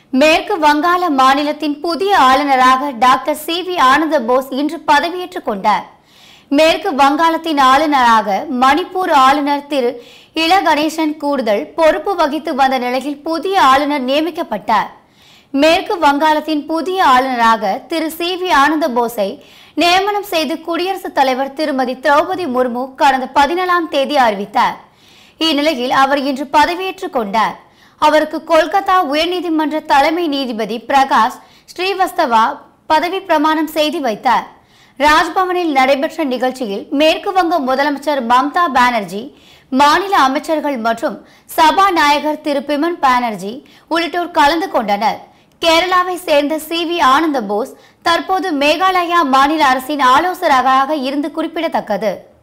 மேற்கு வங்காள மாநிலத்தின் புதிய ஆளுநராக டாக்டர் சி வி ஆனந்த போஸ் இன்று பதவியேற்றுக் கொண்டார் மேற்கு வங்காளத்தின் ஆளுநராக மணிப்பூர் ஆளுநர் திரு இள கணேசன் கூடுதல் பொறுப்பு வகித்து வந்த நிலையில் புதிய ஆளுநர் நியமிக்கப்பட்டார் மேற்கு வங்காளத்தின் புதிய ஆளுநராக திரு சி வி ஆனந்த போஸை நியமனம் செய்து குடியரசுத் தலைவர் திருமதி திரௌபதி முர்மு கடந்த பதினேழாம் தேதி அறிவித்தார் இந்நிலையில் அவர் இன்று பதவியேற்றுக் கொண்டார் அவருக்கு கொல்கத்தா உயர்நீதிமன்ற தலைமை நீதிபதி பிரகாஷ் ஸ்ரீவஸ்தவா பதவி பிரமாணம் செய்து வைத்தார் ராஜ்பவனில் நடைபெற்ற நிகழ்ச்சியில் மேற்கு வங்க முதலமைச்சர் மம்தா பானர்ஜி மாநில அமைச்சர்கள் மற்றும் சபாநாயகர் திரு பிமன் பானர்ஜி உள்ளிட்டோர் கலந்து கொண்டனர் கேரளாவை சேர்ந்த சி வி ஆனந்த போஸ் தற்போது மேகாலயா மாநில அரசின் ஆலோசகராக இருந்து குறிப்பிடத்தக்கது